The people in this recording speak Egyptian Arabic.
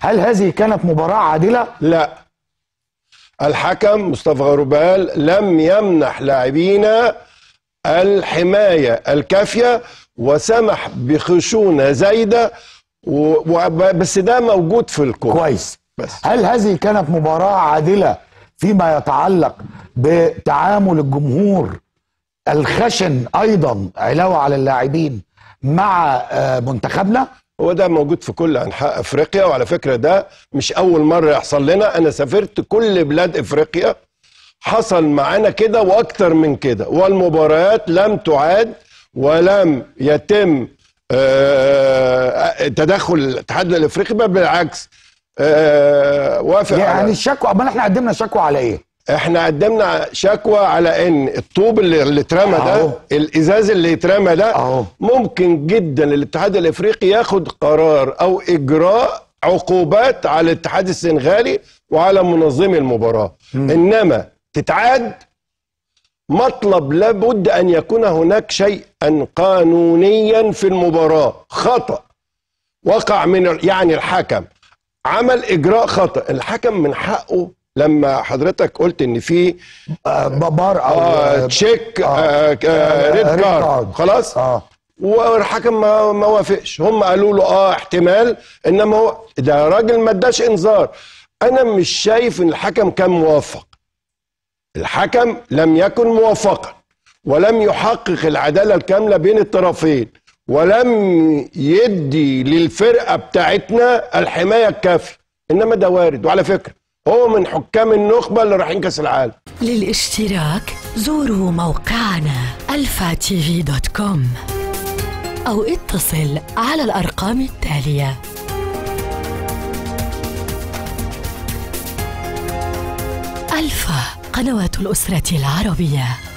هل هذه كانت مباراه عادله لا الحكم مصطفى غربال لم يمنح لاعبينا الحماية الكافية وسمح بخشونة زايدة و... و... بس ده موجود في الكورة كويس بس. هل هذه كانت مباراه عادله فيما يتعلق بتعامل الجمهور الخشن ايضا علاوه على اللاعبين مع آه، منتخبنا هو ده موجود في كل انحاء افريقيا وعلى فكره ده مش اول مره يحصل لنا انا سافرت كل بلاد افريقيا حصل معانا كده واكتر من كده والمباريات لم تعاد ولم يتم آه، تدخل الاتحاد الافريقي بل بالعكس آه، وافق يعني على- الشكوى امال احنا قدمنا شكوى على ايه احنا قدمنا شكوى على ان الطوب اللي, اللي اترمى أهو. ده الازاز اللي اترمى ده أهو. ممكن جدا الاتحاد الافريقي ياخد قرار او اجراء عقوبات على الاتحاد السنغالي وعلى منظمي المباراه انما تتعاد مطلب لابد ان يكون هناك شيئا قانونيا في المباراه خطا وقع من ال- يعني الحكم عمل اجراء خطا الحكم من حقه لما حضرتك قلت ان في آه، بار او آه تشيك آه. آه آه ريد ريد كارد كارد. خلاص اه والحكم ما ما وافقش هم قالوا له اه احتمال انما هو ده راجل ما اداش انذار انا مش شايف ان الحكم كان موفق الحكم لم يكن موفقا ولم يحقق العداله الكامله بين الطرفين ولم يدي للفرقه بتاعتنا الحمايه الكافيه انما ده وارد وعلى فكره هو من حكام النخبه اللي رايحين كاس العالم للاشتراك زوروا موقعنا الفا تي في دوت كوم أو اتصل على الأرقام التالية ألفا قنوات الأسرة العربية